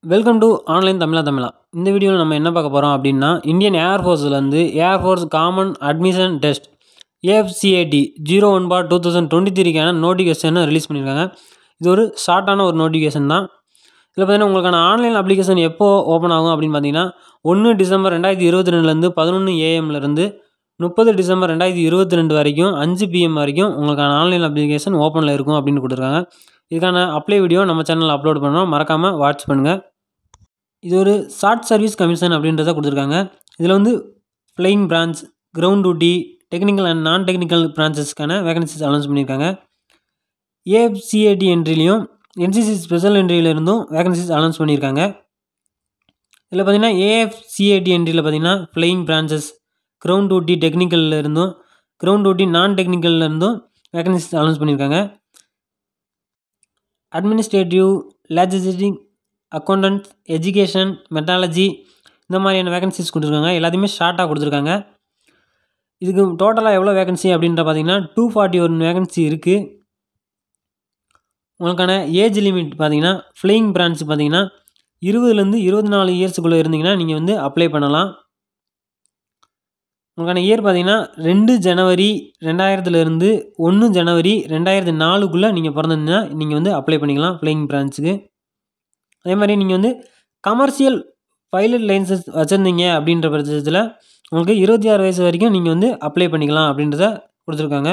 welcome to online தமிழா தமிழா இந்த வீடியோவில் நம்ம என்ன பார்க்க போகிறோம் அப்படின்னா இந்தியன் ஏர்ஃபோர்ஸ்லேருந்து air force common admission test AFCAT zero one bar two thousand twenty த்ரீக்கான நோட்டிஃபிகேஷனை ரிலீஸ் பண்ணியிருக்காங்க இது ஒரு ஷார்ட்டான ஒரு நோட்டிஃபிகேஷன் தான் இதில் பார்த்தீங்கன்னா உங்களுக்கான ஆன்லைன் அப்ளிகேஷன் எப்போ ஓப்பன் ஆகும் அப்படின்னு பார்த்தீங்கன்னா ஒன்று டிசம்பர் ரெண்டாயிரத்தி இருபத்தி ரெண்டுலேருந்து பதினொன்று ஏஎம்லேருந்து முப்பது டிசம்பர் ரெண்டாயிரத்தி இருபத்தி ரெண்டு வரைக்கும் அஞ்சு பிஎம் வரைக்கும் உங்களுக்கான ஆன்லைன் அப்ளிகேஷன் ஓப்பனில் இருக்கும் அப்படின்னு கொடுத்துருக்காங்க இதுக்கான அப்ளை வீடியோ நம்ம சேனலில் அப்லோட் பண்ணுறோம் மறக்காமல் வாட்ச் பண்ணுங்கள் இது ஒரு ஷார்ட் சர்வீஸ் கமிஷன் அப்படின்றத கொடுத்துருக்காங்க இதில் வந்து flying branch ground duty technical and non technical பிரான்ச்சஸ்க்கான வேகன்சிஸ் அனௌன்ஸ் பண்ணியிருக்காங்க ஏஎஃப்சிஏடி என்ட்ரிலையும் என்சிசி ஸ்பெஷல் என்ட்ரியிலிருந்தும் வேகன்சிஸ் அனௌன்ஸ் பண்ணியிருக்காங்க இதில் பார்த்தீங்கன்னா ஏஎஃப்சிஏடி என்ட்ரியில் பார்த்தீங்கன்னா ஃப்ளைங் பிரான்ச்சஸ் கிரவுண்ட் டியூட்டி டெக்னிக்கல்ல இருந்தும் கிரவுண்ட் டியூட்டி நான் டெக்னிக்கல்ல இருந்தும் வேகன்சிஸ் அனௌன்ஸ் பண்ணியிருக்காங்க administrative logistic accountant education meteorology இந்த மாதிரியான வேகன்சிஸ் கொடுத்துருக்காங்க எல்லாத்தையுமே ஷார்ட்டாக கொடுத்துருக்காங்க இதுக்கு டோட்டலாக எவ்வளோ வேகன்சி அப்படின்ற பார்த்தீங்கன்னா டூ ஃபார்ட்டி ஒன் வேகன்சி இருக்குது உங்களுக்கான ஏஜ் லிமிட் பார்த்தீங்கன்னா ஃப்ளையிங் பிரான்ச் பார்த்தீங்கன்னா இருபதுலேருந்து இருபத்தி நாலு இயர்ஸுக்குள்ளே இருந்தீங்கன்னா நீங்கள் வந்து அப்ளை பண்ணலாம் உங்களுக்கான இயர் பார்த்தீங்கன்னா ரெண்டு ஜனவரி ரெண்டாயிரத்துலேருந்து ஒன்று ஜனவரி ரெண்டாயிரத்தி நாலுக்குள்ளே நீங்கள் பிறந்திருந்தீங்கன்னா நீங்கள் வந்து அப்ளை பண்ணிக்கலாம் ஃப்ளையிங் பிரான்ச்சுக்கு அதே மாதிரி நீங்கள் வந்து கமர்ஷியல் பைலட் லைசன்ஸ் வச்சுருந்தீங்க அப்படின்ற பட்சத்தில் உங்களுக்கு இருபத்தி ஆறு வயசு வரைக்கும் நீங்கள் வந்து அப்ளை பண்ணிக்கலாம் அப்படின்றத கொடுத்துருக்காங்க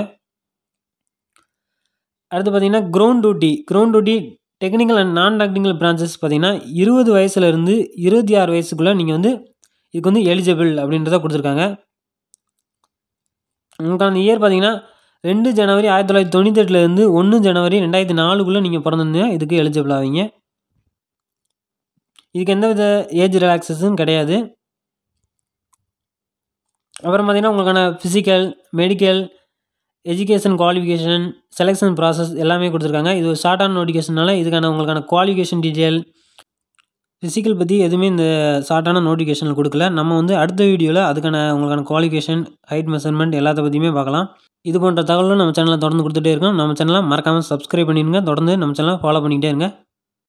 அடுத்து பார்த்தீங்கன்னா ground duty ground duty technical and non technical branches பார்த்தீங்கன்னா இருபது வயசுலேருந்து இருபத்தி ஆறு வயசுக்குள்ளே நீங்கள் வந்து இதுக்கு வந்து எலிஜிபிள் அப்படின்றத கொடுத்துருக்காங்க உங்களுக்கான இயர் பார்த்தீங்கன்னா ரெண்டு ஜனவரி ஆயிரத்தி தொள்ளாயிரத்தி தொண்ணூத்தெட்டுலேருந்து ஒன்று ஜனவரி ரெண்டாயிரத்தி நாலுக்குள்ளே நீங்கள் பிறந்திருந்தீங்கன்னா இதுக்கு எலிஜிபிள் ஆவீங்க இதுக்கு எந்த வித ஏஜ் ரிலாக்ஸேஷன் கிடையாது அப்புறம் பார்த்திங்கன்னா உங்களுக்கான physical medical education qualification selection process எல்லாமே கொடுத்துருக்காங்க இது ஒரு ஷார்ட்டான நோட்டிஃபிகேஷனால இதுக்கான உங்களுக்கான குவாலிஃபிகேஷன் டீட்டெயில் ஃபிசிக்கல் பற்றி எதுவுமே இந்த ஷார்ட்டான நோட்டிஃபிகேஷனில் கொடுக்கல நம்ம வந்து அடுத்த வீடியோவில் அதுக்கான உங்களுக்கான குவாலிஃபிகேஷன் ஹைட் மெஷர்மெண்ட் எல்லாத்த பற்றியுமே பார்க்கலாம் இது போன்ற தகவலும் நம்ம சேனலில் தொடர்ந்து கொடுத்துட்டே இருக்கோம் நம்ம சேனலை மறக்காமல் சப்ஸ்கிரைப் பண்ணிடுங்க தொடர்ந்து நம்ம சேனலை ஃபாலோ பண்ணிக்கிட்டே இருங்க